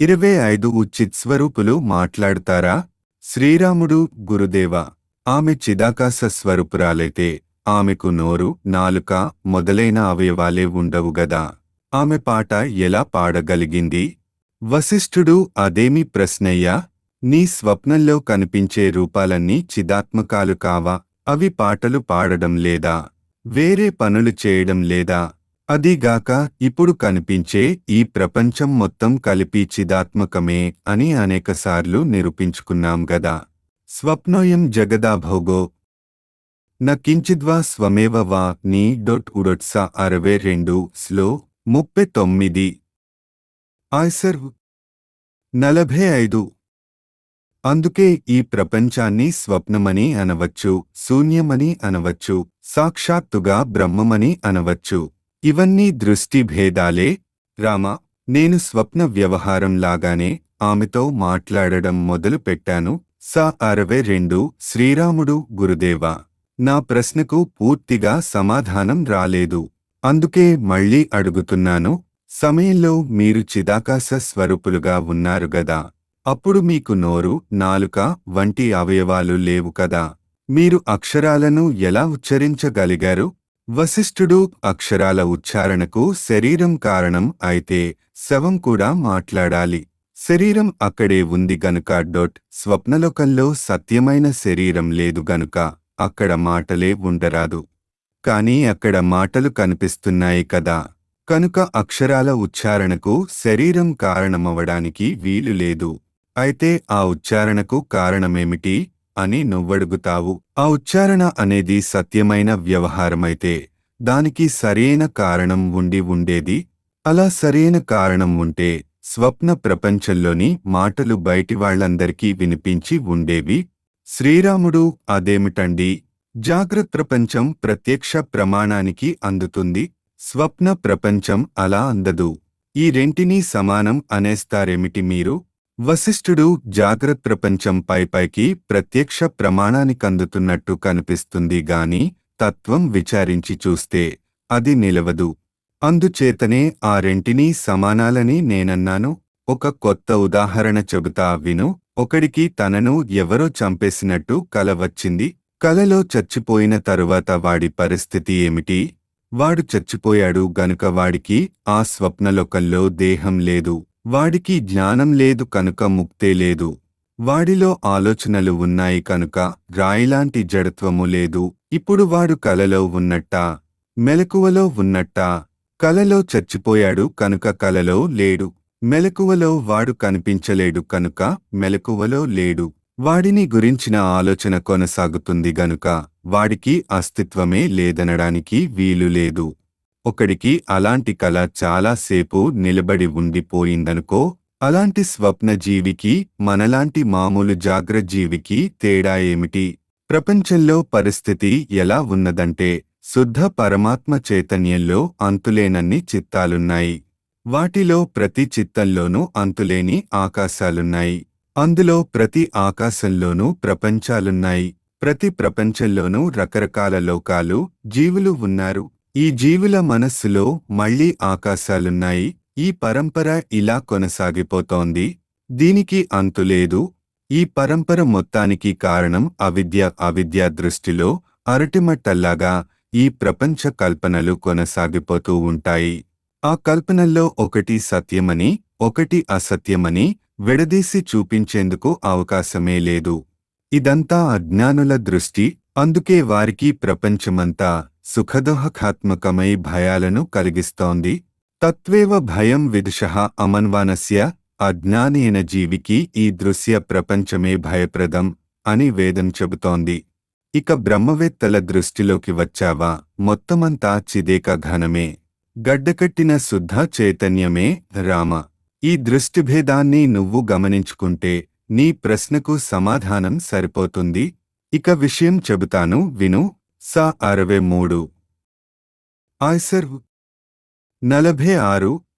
ఇరవై ఐదు చిత్స్వరూపులు మాట్లాడుతారా శ్రీరాముడు గురుదేవ ఆమె చిదాకాశ స్వరూపురాలైతే ఆమెకు నోరు నాలుక మొదలైన అవయవాలే ఉండవు గదా ఆమె పాట ఎలా పాడగలిగింది వశిష్ఠుడు అదేమి ప్రశ్నయ్యా నీ స్వప్నంలో కనిపించే రూపాలన్నీ చిదాత్మకాలు కావా అవి పాటలు పాడడం లేదా వేరే పనులు చేయడం లేదా అదీగాక ఇప్పుడు కనిపించే ఈ ప్రపంచం మొత్తం కలిపి చిదాత్మకమే అని అనేకసార్లు నిరూపించుకున్నాం గదా స్వప్నోయం జగదాభోగో న కించిద్వా స్వమేవ వా నీ డొట్ ఉడొట్స అరవై రెండు స్లో ముప్పై తొమ్మిది ఆయ్సర్ నలభై ఐదు అందుకే ఈ ప్రపంచాన్ని స్వప్నమని అనవచ్చు శూన్యమని అనవచ్చు సాక్షాత్తుగా బ్రహ్మమని అనవచ్చు ఇవన్నీ దృష్టి భేదాలే రామ నేను స్వప్న వ్యవహారం లాగానే ఆమెతో మాట్లాడడం మొదలు పెట్టాను స అరవై రెండు శ్రీరాముడు గురుదేవా నా ప్రశ్నకు పూర్తిగా సమాధానం రాలేదు అందుకే మళ్ళీ అడుగుతున్నాను సమయంలో మీరు చిదాకాశ స్వరూపులుగా ఉన్నారు గదా అప్పుడు మీకు నోరు నాలుక వంటి అవయవాలు లేవు కదా మీరు అక్షరాలను ఎలా ఉచ్చరించగలిగారు వశిష్ఠుడు అక్షరాల ఉచ్చారణకు శరీరం కారణం అయితే శవం కూడా మాట్లాడాలి శరీరం అక్కడే ఉంది గనుక డొట్ స్వప్నలోకంలో సత్యమైన శరీరం లేదు గనుక అక్కడ మాటలే ఉండరాదు కాని అక్కడ మాటలు కనిపిస్తున్నాయి కదా కనుక అక్షరాల ఉచ్చారణకు శరీరం కారణమవడానికి వీలు లేదు అయితే ఆ ఉచ్చారణకు కారణమేమిటి అని నువ్వడుగుతావు ఆ ఉచ్చారణ అనేది సత్యమైన వ్యవహారమైతే దానికి సరైన కారణం ఉండి ఉండేది అలా సరైన కారణం ఉంటే స్వప్న ప్రపంచంలోని మాటలు బయటి వాళ్ళందరికీ వినిపించి ఉండేవి శ్రీరాముడు అదేమిటండి జాగ్రత్త ప్రపంచం ప్రత్యక్ష ప్రమాణానికి అందుతుంది స్వప్న ప్రపంచం అలా అందదు ఈ రెంటినీ సమానం అనేస్తారేమిటి మీరు వశిష్ఠుడు జాగ్రత్త ప్రపంచం పైపైకి ప్రత్యక్ష ప్రమాణానికందుతున్నట్టు కనిపిస్తుంది గాని తత్వం విచారించి చూస్తే అది నిలవదు అందుచేతనే ఆ రెంటినీ సమానాలని నేనన్నాను ఒక కొత్త ఉదాహరణ చెబుతా విను ఒకడికి తనను ఎవరో చంపేసినట్టు కల వచ్చింది కలలో చచ్చిపోయిన తరువాత వాడి పరిస్థితి ఏమిటి వాడు చచ్చిపోయాడు గనుక వాడికి ఆ స్వప్నలోకంలో దేహం లేదు వాడికి జ్ఞానం లేదు కనుక ముక్తే లేదు వాడిలో ఆలోచనలు ఉన్నాయి కనుక రాయిలాంటి జడత్వము లేదు ఇప్పుడు వాడు కలలో ఉన్నట్టా మెలకువలో ఉన్నట్టా కలలో చచ్చిపోయాడు కనుక కలలో లేడు మెలకువలో వాడు కనిపించలేడు కనుక మెలకువలో లేడు వాడిని గురించిన ఆలోచన కొనసాగుతుంది గనుక వాడికి అస్తిత్వమే లేదనడానికి వీలు లేదు ఒకడికి అలాంటి కళ చాలాసేపు నిలబడి ఉండిపోయిందనుకో అలాంటి స్వప్న జీవికి మనలాంటి మామూలు జాగ్రజ్జీవికి తేడా ఏమిటి ప్రపంచంలో పరిస్థితి ఎలా ఉన్నదంటే శుద్ధ పరమాత్మ చైతన్యంలో అంతులేనన్ని చిత్తాలున్నాయి వాటిలో ప్రతి చిత్తంలోనూ అంతులేని ఆకాశాలున్నాయి అందులో ప్రతి ఆకాశంలోనూ ప్రపంచాలున్నాయి ప్రతి ప్రపంచంలోనూ రకరకాల లోకాలు జీవులు ఉన్నారు ఈ జీవుల మనస్సులో మళ్ళీ ఆకాశాలున్నాయి ఈ పరంపర ఇలా కొనసాగిపోతోంది దీనికి అంతులేదు ఈ పరంపర మొత్తానికి కారణం అవిద్య అవిద్య దృష్టిలో అరటిమట్టల్లాగా ఈ ప్రపంచ కల్పనలు కొనసాగిపోతూ ఉంటాయి ఆ కల్పనల్లో ఒకటి సత్యమని ఒకటి అసత్యమని విడదీసి చూపించేందుకు అవకాశమే లేదు ఇదంతా అజ్ఞానుల దృష్టి అందుకే వారికి ప్రపంచమంతా సుఖదోహకాత్మకమై భయాలను కలిగిస్తోంది తత్వేవ భయం విదుషః అమన్వానస్య అజ్ఞానేన జీవికి ఈ దృశ్య ప్రపంచమే భయప్రదం అని వేదం చెబుతోంది ఇక బ్రహ్మవేత్తల దృష్టిలోకి వచ్చావా మొత్తమంతా చిదేక ఘనమే గడ్డకట్టిన శుద్ధ చైతన్యమే రామ ఈ దృష్టిభేదాన్ని నువ్వు గమనించుకుంటే నీ ప్రశ్నకు సమాధానం సరిపోతుంది ఇక విషయం చెబుతాను విను స అరవై మూడు ఆయ్సర్ నలభై ఆరు